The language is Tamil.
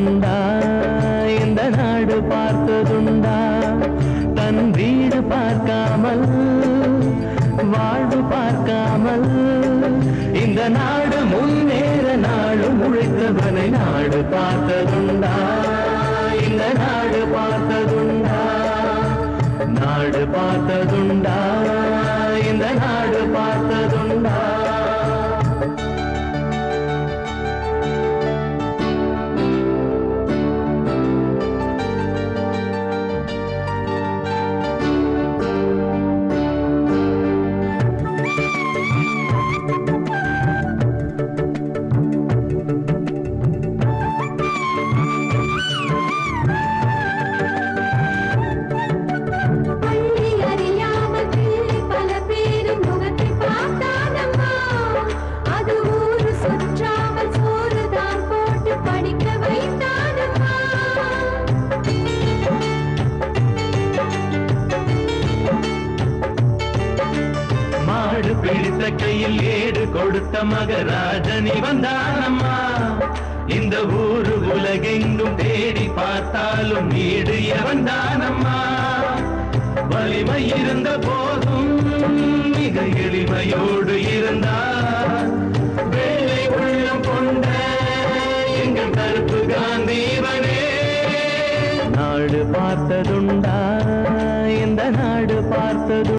பார்த்ததுண்டா இந்த நாடு பார்த்ததுண்டா தன் வீடு பார்க்காமல் வாழ்வு பார்க்காமல் இந்த நாடு முன்னேற நாடு முழைத்தவனை நாடு பார்த்ததுண்டா இந்த நாடு பார்த்ததுண்டா நாடு பார்த்ததுண்டா இந்த நாடு பார்த்ததுண்டா பள்ளி அறியாமல் பிள்ளை பல பேரும் முகத்தை பார்த்தானம்மா அது ஊரு சுற்றாமல் சோறுதான் போட்டு படிக்க வைத்தானம்மா மாடு பிடித்த கையில் ஏடு கொடுத்த மகராஜனி வந்தானம்மா இந்த ஊரு உலகெங்கும் தேடி பார்த்தாலும் வீடு எவன்தானம்மா வலிமை இருந்த போதும் மிக எளிமையோடு இருந்தார் வேலை உள்ளம் கொண்ட எங்கள் கருப்பு காந்தீவனே நாடு பார்த்ததுண்டா இந்த நாடு பார்த்தது